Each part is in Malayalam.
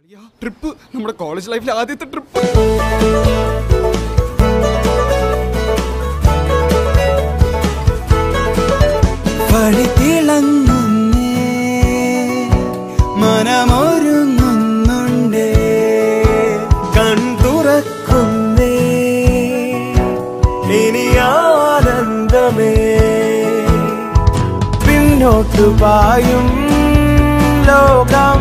ട്രിപ്പ് നമ്മുടെ കോളേജ് ലൈഫിലെ ആദ്യത്തെ ട്രിപ്പ് വഴി തിളങ്ങുന്നേ മനമൊരുങ്ങുന്നുണ്ടേ കൺതുറക്കുന്നേ ഇനി ആനന്ദമേ പിന്നോട്ടു പായും ലോകം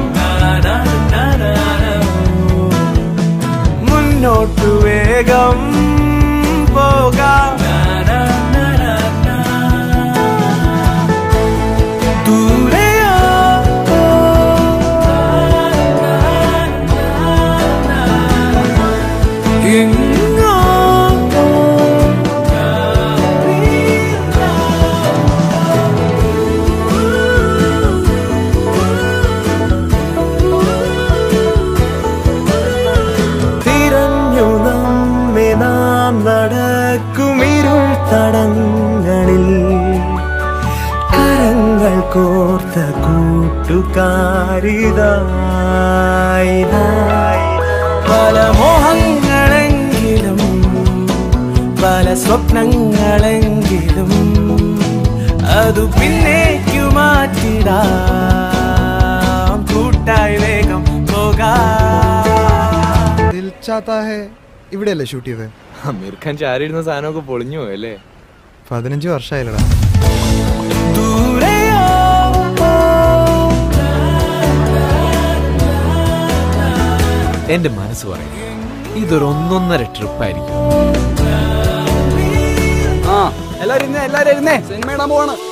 മുന്നോട്ടു വേഗം പോകാം ദൂരെയോ എങ്ങോ തിരഞ്ഞു നമ്മെ നാം നടക്കുമിരുൾ തടങ്ങളിൽ കരങ്ങൾ കോർത്ത കൂട്ടുകാരിതായി പല മോഹങ്ങളെങ്കിലും പല സ്വപ്നങ്ങളെങ്കിലും അതു പിന്നേക്കു മാറ്റിടാം കൂട്ടായി വേഗം പോകാം ദിൽ ചാത്താ ഹെ ഇവിടെയല്ലേ ഷൂട്ട് ചെയ്തത് അമീർ ഖാൻ ചാരിയിരുന്ന സാധനമൊക്കെ പൊളിഞ്ഞു പോയല്ലേ പതിനഞ്ച് വർഷമായില്ലടാ ദൂരെയോ എന്റെ മനസ്സ് പറയും ഇതൊരു ഒന്നൊന്നര ട്രിപ്പായിരിക്കും ആ എല്ലാരും ഇരുന്നേ എല്ലാരും ഇരുന്നേ സിനിമ ഇടാൻ പോവാണ്